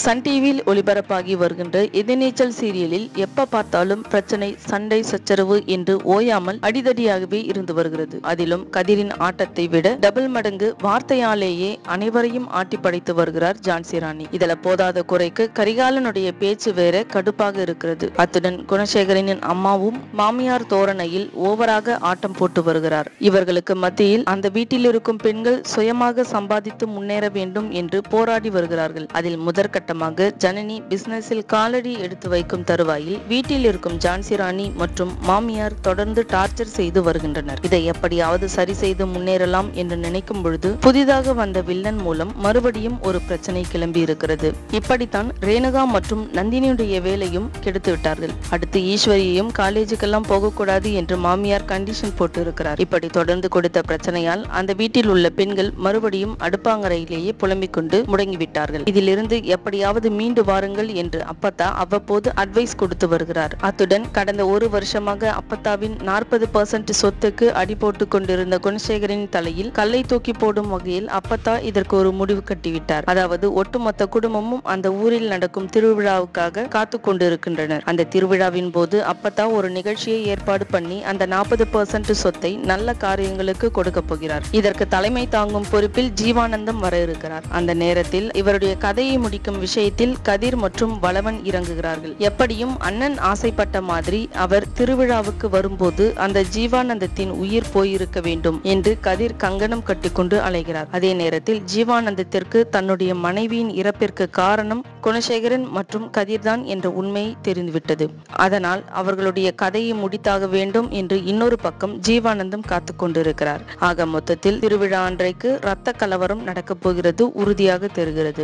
Sun டிவியில் ஒளிபரப்பாகி வருகின்ற எதிர்நீச்சல் சீரியலில் எப்ப பார்த்தாலும் பிரச்சனை சண்டை சச்சரவு என்று ஓயாமல் அடிதடியாகவே இருந்து வருகிறது அதிலும் கதிரின் ஆட்டத்தை விட டபுள் மடங்கு வார்த்தையாலேயே அனைவரையும் ஆட்டி படைத்து வருகிறார் ஜான்சி ராணி இதுல போதாத குறைக்கு கரிகாலனுடைய பேச்சு வேற கடுப்பாக இருக்கிறது அத்துடன் குணசேகரனின் அம்மாவும் மாமியார் தோரணையில் ஓவராக ஆட்டம் போட்டு வருகிறார் இவர்களுக்கு மத்தியில் அந்த வீட்டில் இருக்கும் பெண்கள் சுயமாக சம்பாதித்து முன்னேற வேண்டும் என்று போராடி வருகிறார்கள் அதில் முதற்கட்டமாக ஜனனி பிசினஸில் காலடி எடுத்து வைக்கும் தருவாயில் வீட்டில் இருக்கும் ஜான்சி ராணி மற்றும் மாமியார் தொடர்ந்து டார்ச்சர் செய்து வருகின்றனர் இதை எப்படியாவது சரி செய்து முன்னேறலாம் என்று நினைக்கும் பொழுது புதிதாக வந்த வில்லன் மூலம் மறுபடியும் ஒரு பிரச்சனை கிளம்பி இருக்கிறது இப்படித்தான் ரேணுகா மற்றும் நந்தினியுடைய வேலையும் கெடுத்து விட்டார்கள் அடுத்து ஈஸ்வரியையும் காலேஜுக்கெல்லாம் போகக்கூடாது என்று மாமியார் கண்டிஷன் போட்டு இருக்கிறார் இப்படி தொடர்ந்து கொடுத்த பிரச்சனையால் அந்த வீட்டில் உள்ள பெண்கள் மறுபடியும் அடுப்பாங்கரையிலேயே புலம்பிக் கொண்டு முடங்கிவிட்டார்கள் இதிலிருந்து எப்படியாவது மீண்டு வாருங்கள் என்று அப்பத்தா அவ்வப்போது அட்வைஸ் கொடுத்து வருகிறார் அத்துடன் கடந்த ஒரு வருஷமாக அப்பத்தாவின் நாற்பது பர்சன்ட் சொத்துக்கு அடி போட்டுக் கொண்டிருந்த குணசேகரின் தலையில் கல்லை தூக்கி போடும் வகையில் அப்பத்தா இதற்கு ஒரு முடிவு கட்டிவிட்டார் அதாவது ஒட்டுமொத்த குடும்பமும் அந்த ஊரில் நடக்கும் திருவிழாவுக்காக காத்து கொண்டிருக்கின்றனர் அந்த திருவிழாவின் போது அப்பத்தா ஒரு நிகழ்ச்சியை ஏற்பாடு பண்ணி அந்த நாற்பது பர்சன்ட் சொத்தை நல்ல காரியங்களுக்கு கொடுக்க போகிறார் இதற்கு தலைமை தாங்கும் பொறுப்பில் ஜீவானந்தம் வர இருக்கிறார் அந்த நேரத்தில் இவருடைய கதையை முடிக்கும் விஷயத்தில் கதிர் மற்றும் வளவன் இறங்குகிறார்கள் எப்படியும் அண்ணன் ஆசைப்பட்ட மாதிரி அவர் திருவிழாவுக்கு வரும்போது அந்த ஜீவானந்தத்தின் உயிர் போயிருக்க வேண்டும் என்று கதிர் கங்கணம் கட்டிக்கொண்டு அலைகிறார் அதே நேரத்தில் ஜீவானந்தத்திற்கு தன்னுடைய மனைவியின் இறப்பிற்கு காரணம் குணசேகரன் மற்றும் கதிர்தான் என்ற உண்மை தெரிந்துவிட்டது அதனால் அவர்களுடைய கதையை முடித்தாக வேண்டும் என்று இன்னொரு பக்கம் ஜீவானந்தம் காத்து கொண்டிருக்கிறார் ஆக மொத்தத்தில் திருவிழா அன்றைக்கு ரத்த கலவரம் நடக்கப் போகிறது உறுதியாக தெரிகிறது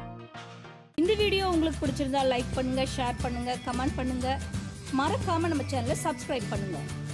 இந்த வீடியோ உங்களுக்கு பிடிச்சிருந்தா லைக் பண்ணுங்க ஷேர் பண்ணுங்க கமெண்ட் பண்ணுங்க மறக்காம நம்ம சேனலை சப்ஸ்கிரைப் பண்ணுங்க